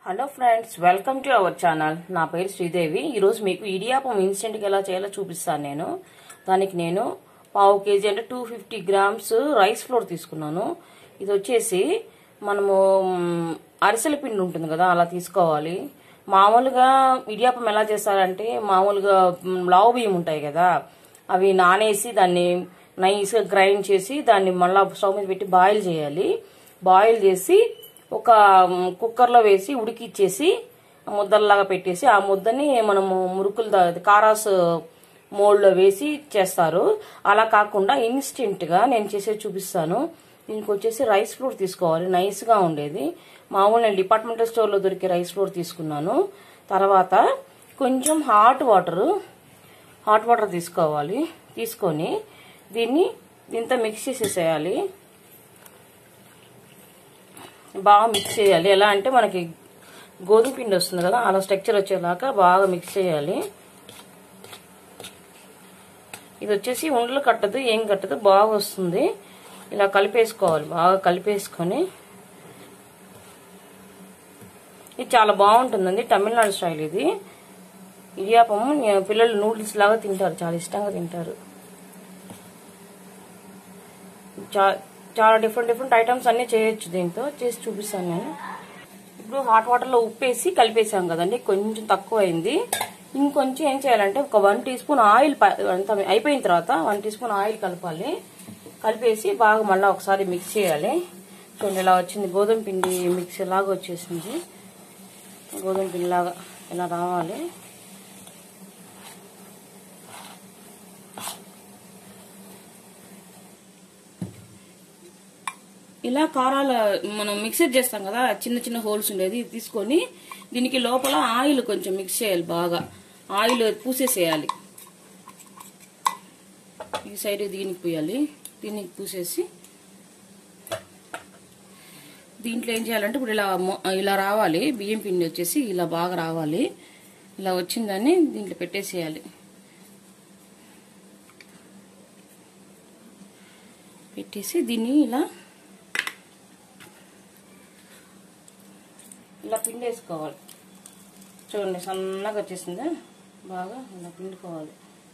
Hello friends welcome to our channel నా పేరు శ్రీదేవి ఈరోజు మీకు ఇడియాపం ఇన్స్టెంట్గా ఎలా చేయాలో చూపిస్తాను నేను దానికి నేను పావు కేజీ అంటే two fifty grams rice flour తీసుకున్నాను ఇది వచ్చేసి మనము మ్, అరిసెల పిండి ఉంటుంది కదా అలా తీసుకోవాలి మామూలుగా ఇడియాపం ఎలా చేస్తారంటే మామూలుగా మ్, లావు బియ్యం ఉంటాయి కదా అవి నానేసి దాన్ని నైస్గా గ్రైండ్ చేసి దాన్ని మళ్ళీ స్టవ్ మీద పెట్టి బాయిల్ చేయాలి బాయిల్ చేసి ఒక మ్, కుక్కర్లో వేసి ఉడికిచ్చేసి ముద్దల్లాగా పెట్టేసి ఆ ముద్దని మనము మురుకులు దా- కారాస్ మోల్డ్లో వేసి చేస్తారు అలా కాకుండా ఇన్స్టెంట్గా నేను చేసేది చూపిస్తాను దీనికి వచ్చేసి రైస్ ఫ్లోర్ తీసుకోవాలి నైస్గా ఉండేది మామూలు నేను డిపార్ట్మెంటల్ స్టోర్లో దొరికే రైస్ ఫ్లోర్ తీసుకున్నాను తర్వాత కొంచెం హాట్ వాటర్ హాట్ వాటర్ తీసుకోవాలి తీసుకొని దీన్ని దీంతో మిక్స్ చేసేసేయాలి బాగా మిక్స్ చేయాలి ఎలా అంటే మనకి గోధుమ పిండి వస్తుంది కదా అలా స్ట్రక్చర్ వచ్చేలాగా బాగా మిక్స్ చేయాలి ఇది వచ్చేసి ఉండలు కట్టదు ఏం కట్టదు బాగా వస్తుంది ఇలా కలిపేసుకోవాలి బాగా కలిపేసుకొని ఇది చాలా బాగుంటుందండి తమిళనాడు స్టైల్ ఇది ఇడియాపం పిల్లలు నూడిల్స్ లాగా తింటారు చాలా ఇష్టంగా తింటారు చా- చాలా డిఫరెంట్ డిఫరెంట్ ఐటమ్స్ అన్ని చేయొచ్చు దీంతో చేసి చూపిస్తాను నేను ఇప్పుడు హాట్ వాటర్లో ఉప్పేసి కలిపేసాం కదండి కొంచెం తక్కువ అయింది ఇంకొంచెం ఏం చేయాలంటే ఒక వన్ టీ స్పూన్ ఆయిల్ ప- అంతా అయిపోయిన తర్వాత వన్ టీ స్పూన్ ఆయిల్ కలపాలి కలిపేసి బాగా మళ్ళీ ఒకసారి మిక్స్ చేయాలి చూడండి ఇలా వచ్చింది గోధుమ పిండి మిక్స్ లాగా వచ్చేసింది గోధుమ పిండి లాగా ఇలా రావాలి ఇలా కారాల మనం మిక్సర్ చేస్తాం కదా చిన్న చిన్న హోల్స్ ఉండేది ఇది తీసుకొని దీనికి లోపల ఆయిల్ కొంచెం మిక్స్ చేయాలి బాగా ఆయిల్ పూసేసేయాలి ఈ సైడ్ దీనికి పోయాలి దీనికి పూసేసి దీంట్లో ఏం చేయాలంటే ఇప్పుడు ఇలా మొ- ఇలా రావాలి బియ్యం పిండి వచ్చేసి ఇలా బాగా రావాలి ఇలా వచ్చిందని దీంట్లో పెట్టేసేయాలి పెట్టేసి దీన్ని ఇలా ఇలా పిండేసుకోవాలి చూడండి సన్నగా వచ్చేసిందా బాగా ఇలా పిండుకోవాలి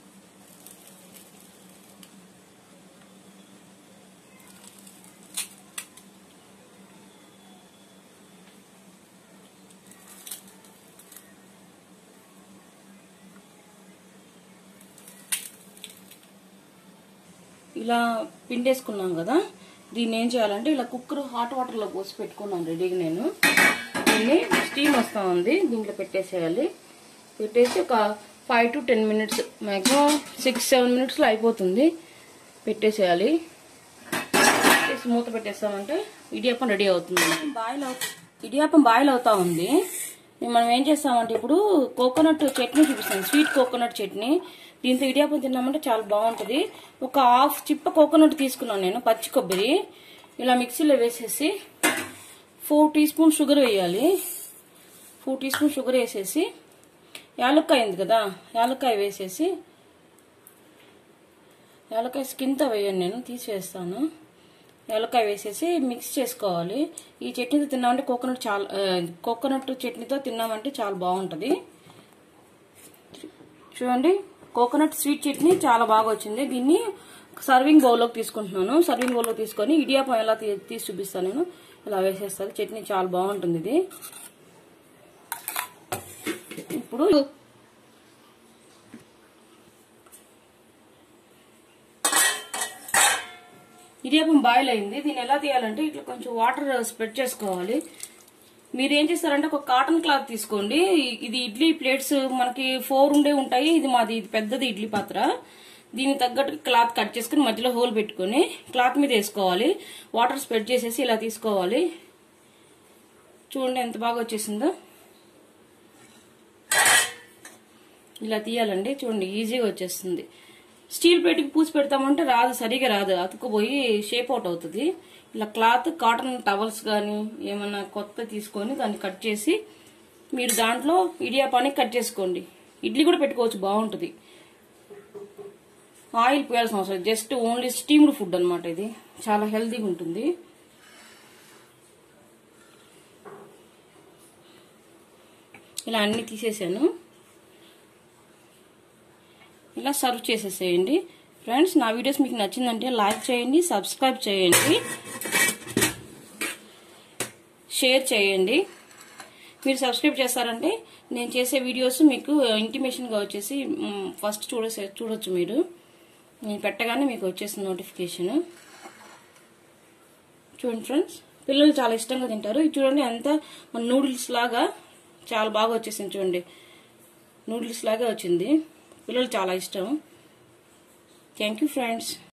ఇలా పిండేసుకున్నాం కదా దీన్ని ఏం చేయాలంటే ఇలా కుక్కర్ హాట్ వాటర్లో పోసి పెట్టుకున్నాను రెడీగా నేను దీన్ని స్టీమ్ వస్తూ ఉంది దీంట్లో పెట్టేసేయాలి పెట్టేసి ఒక five to ten minutes maximum six seven మినిట్స్లో అయిపోతుంది పెట్టేసేయాలి పెట్టేసి మూత పెట్టేస్తామంటే ఇడియాపం రెడీ అవుతుంది బాయిల్ అవు ఇడియాపం బాయిల్ అవుతా ఉంది మనం ఏం చేస్తామంటే ఇప్పుడు కోకోనట్ చట్నీ చూపిస్తాను స్వీట్ కోకోనట్ చట్నీ దీంతో ఇడియాపం తిన్నామంటే చాలా బాగుంటుంది ఒక హాఫ్ చిప్ప కోకోనట్ తీసుకున్నాను నేను పచ్చి కొబ్బరి ఇలా మిక్సీలో వేసేసి ఫోర్ టీ స్పూన్ షుగర్ వేయాలి ఫోర్ టీ స్పూన్ షుగర్ వేసేసి యాలక్కాయ ఉంది కదా యాలక్కాయ వేసేసి యాలక్కాయ స్కిన్తో వేయను నేను తీసివేస్తాను యాలక్కాయ వేసేసి మిక్స్ చేసుకోవాలి ఈ చట్నీతో తిన్నామంటే కోకోనట్ చాలా ఆ, కోకోనట్ చట్నీతో తిన్నామంటే చాలా బాగుంటుంది చూడండి కోకోనట్ స్వీట్ చట్నీ చాలా బాగా వచ్చింది దీన్ని సర్వింగ్ బౌల్లోకి తీసుకుంటున్నాను సర్వింగ్ బౌల్లో తీసుకొని ఇడియాపం ఎలా తీ- తీసి చూపిస్తాను నేను ఇలా వేసేస్తాను చట్నీ చాలా బాగుంటుంది ఇది ఇప్పుడు ఇడియాపం బాయిల్ అయింది దీన్ని ఎలా తీయాలంటే ఇట్లా కొంచెం వాటర్ స్ప్రెడ్ చేసుకోవాలి మీరు ఏం చేస్తారంటే ఒక కాటన్ క్లాత్ తీసుకోండి ఇది ఇడ్లీ ప్లేట్స్ మనకి ఫోర్ ఉండే ఉంటాయి ఇది మాది ఇది పెద్దది ఇడ్లీ పాత్ర దీనికి తగ్గట్టు క్లాత్ కట్ చేసుకుని మధ్యలో హోల్ పెట్టుకొని క్లాత్ మీద వేసుకోవాలి వాటర్ స్ప్రెడ్ చేసేసి ఇలా తీసుకోవాలి చూడండి ఎంత బాగా వచ్చేసిందో ఇలా తీయాలండి చూడండి ఈజీగా వచ్చేస్తుంది స్టీల్ ప్లేట్కి పూసి పెడతామంటే రాదు సరిగా రాదు అతుక్కుపోయి షేప్ అవుట్ అవుతుంది ఇలా క్లాత్ కాటన్ టవల్స్ కానీ ఏమన్నా కొత్త తీసుకొని దాన్ని కట్ చేసి మీరు దాంట్లో ఇడియాపానికి కట్ చేసుకోండి ఇడ్లీ కూడా పెట్టుకోవచ్చు బాగుంటుంది ఆయిల్ పోయాల్సిన అవసరం లేదు. జస్ట్ ఓన్లీ స్టీమ్డ్ ఫుడ్ అన్నమాట ఇది చాలా హెల్తీగా ఉంటుంది ఇలా అన్ని తీసేసాను ఇలా సర్వ్ చేసేసేయండి ఫ్రెండ్స్ నా వీడియోస్ మీకు నచ్చిందంటే లైక్ చేయండి సబ్స్క్రైబ్ చేయండి షేర్ చేయండి మీరు సబ్స్క్రైబ్ చేస్తారంటే నేను చేసే వీడియోస్ మీకు ఇంటిమేషన్గా వచ్చేసి మ్, ఫస్ట్ చూడసే చూడొచ్చు మీరు నేను పెట్టగానే మీకు వచ్చేసింది నోటిఫికేషన్ చూడండి ఫ్రెండ్స్ పిల్లలు చాలా ఇష్టంగా తింటారు ఇది చూడండి ఎంత మన నూడిల్స్ లాగా చాలా బాగా వచ్చేసింది చూడండి నూడిల్స్ లాగా వచ్చింది పిల్లలు చాలా ఇష్టం థ్యాంక్ యూ ఫ్రెండ్స్